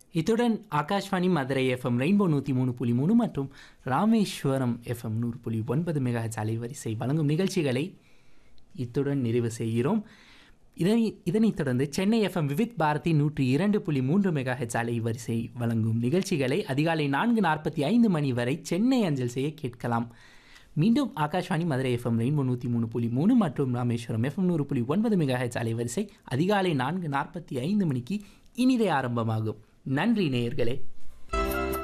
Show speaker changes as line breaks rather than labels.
இத்துடன் Akashvani Madurai FM rainbow நூற்றி மூணு புள்ளி மூணு மற்றும் ராமேஸ்வரம் எஃப்எம் நூறு புள்ளி ஒன்பது மெகா அலைவரிசை வழங்கும் நிகழ்ச்சிகளை இத்துடன் நிறைவு செய்கிறோம் இதனை இதனைத் தொடர்ந்து சென்னை எஃப்எம் விவித் பாரதி நூற்றி இரண்டு புள்ளி மூன்று மெகா ஹெச் அலைவரிசை வழங்கும் நிகழ்ச்சிகளை அதிகாலை நான்கு நாற்பத்தி ஐந்து மணி வரை சென்னை அஞ்சல் செய்ய கேட்கலாம் மீண்டும் ஆகாஷ்வாணி மதுரை எஃப்எம் ரெயின்போ நூற்றி மூணு புள்ளி மூணு மற்றும் ராமேஸ்வரம் எஃப்எம் நூறு புள்ளி ஒன்பது மெகா ஹெச் அலைவரிசை அதிகாலை நான்கு நாற்பத்தி ஐந்து மணிக்கு இனிதே ஆரம்பமாகும் நன்றி நேயர்களே